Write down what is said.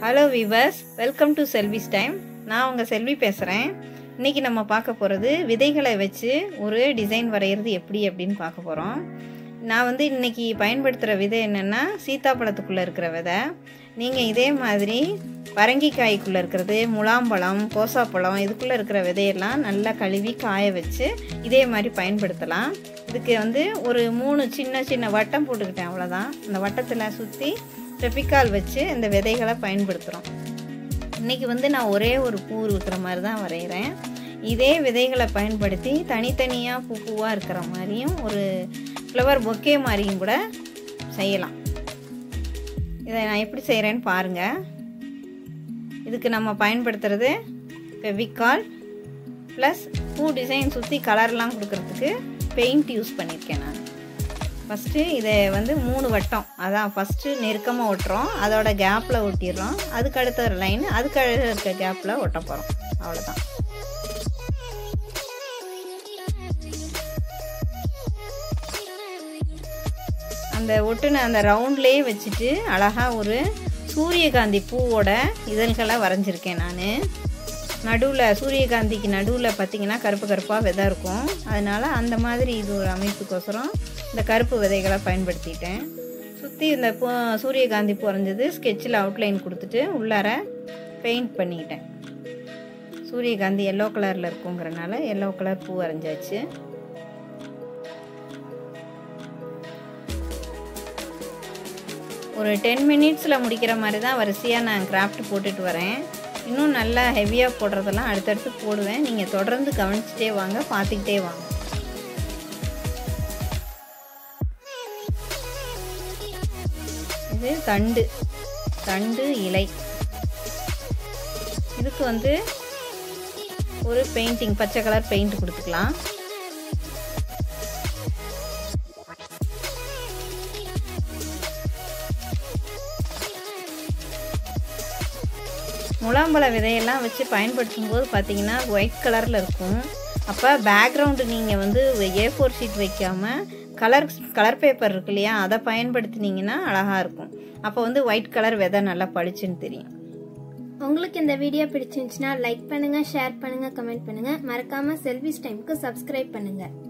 hello viewers welcome to Selvi's time நான் உங்கள் செல்வி பேசுகிறேன் இன்றைக்கி நம்ம பார்க்க போகிறது விதைகளை வச்சு ஒரு டிசைன் வரைகிறது எப்படி அப்படின்னு பார்க்க போகிறோம் நான் வந்து இன்றைக்கி பயன்படுத்துகிற விதை என்னென்னா சீத்தாப்பழத்துக்குள்ளே இருக்கிற விதை நீங்கள் இதே மாதிரி பரங்கிக்காய்க்குள்ளே இருக்கிறது முலாம்பழம் கோசாப்பழம் இதுக்குள்ளே இருக்கிற விதையெல்லாம் நல்லா கழுவி காய வச்சு இதே மாதிரி பயன்படுத்தலாம் இதுக்கு வந்து ஒரு மூணு சின்ன சின்ன வட்டம் போட்டுக்கிட்டேன் அவ்வளோதான் அந்த வட்டத்தில் சுற்றி ஃபெவிகால் வச்சு இந்த விதைகளை பயன்படுத்துகிறோம் இன்றைக்கி வந்து நான் ஒரே ஒரு பூ இருக்கிற மாதிரி தான் வரைகிறேன் இதே விதைகளை பயன்படுத்தி தனித்தனியாக பூ பூவாக இருக்கிற மாதிரியும் ஒரு ஃப்ளவர் பொக்கே மாதிரியும் கூட செய்யலாம் இதை நான் எப்படி செய்கிறேன்னு பாருங்கள் இதுக்கு நம்ம பயன்படுத்துகிறது ஃபெவிகால் ப்ளஸ் பூ டிசைன் சுற்றி கலர்லாம் கொடுக்கறதுக்கு பெயிண்ட் யூஸ் பண்ணியிருக்கேன் நான் ஃபஸ்ட்டு இதை வந்து மூணு வட்டம் அதான் ஃபஸ்ட்டு நெருக்கமாக ஒட்டுறோம் அதோட கேப்பில் ஒட்டிடுறோம் அதுக்கு அடுத்த ஒரு லைன் அதுக்கு அடுத்த இருக்க கேப்பில் ஒட்ட போகிறோம் அவ்வளோதான் அந்த ஒட்டுன அந்த ரவுண்ட்லேயே வச்சுட்டு அழகாக ஒரு சூரியகாந்தி பூவோட இதழ்களை வரைஞ்சிருக்கேன் நான் நடுவில் சூரியகாந்திக்கு நடுவில் பார்த்திங்கன்னா கருப்பு கருப்பாக விதை இருக்கும் அதனால் அந்த மாதிரி இது ஒரு அமைப்புக்கோசரம் இந்த கருப்பு விதைகளை பயன்படுத்திட்டேன் சுற்றி இந்த பூ சூரியகாந்தி பூ வரைஞ்சது ஸ்கெட்சில் அவுட்லைன் கொடுத்துட்டு உள்ளார பெயிண்ட் பண்ணிக்கிட்டேன் சூரியகாந்தி எல்லோ கலரில் இருக்குங்கிறனால எல்லோ கலர் பூ வரைஞ்சாச்சு ஒரு டென் மினிட்ஸில் முடிக்கிற மாதிரி தான் வரிசையாக நான் கிராஃப்ட் போட்டுட்டு வரேன் இன்னும் நல்லா ஹெவியாக போடுறதெல்லாம் அடுத்தடுத்து போடுவேன் நீங்கள் தொடர்ந்து கவனிச்சிட்டே வாங்க பார்த்துக்கிட்டே வாங்க இது தண்டு தண்டு இலை இதுக்கு வந்து ஒரு பெயிண்டிங் பச்சை கலர் பெயிண்ட் கொடுத்துக்கலாம் முலாம்பழ விதையெல்லாம் வச்சு பயன்படுத்தும் போது பார்த்தீங்கன்னா ஒயிட் கலரில் இருக்கும் அப்போ பேக்ரவுண்டு நீங்கள் வந்து ஏ ஃபோர் ஷீட் வைக்காமல் கலர் கலர் பேப்பர் இருக்கு இல்லையா அதை பயன்படுத்தினீங்கன்னா அழகாக இருக்கும் அப்போ வந்து ஒயிட் கலர் விதை நல்லா பளிச்சுன்னு தெரியும் உங்களுக்கு இந்த வீடியோ பிடிச்சிருந்துச்சுன்னா லைக் பண்ணுங்க ஷேர் பண்ணுங்க கமெண்ட் பண்ணுங்க மறக்காம செல்விஸ் டைம்க்கு சப்ஸ்கிரைப் பண்ணுங்க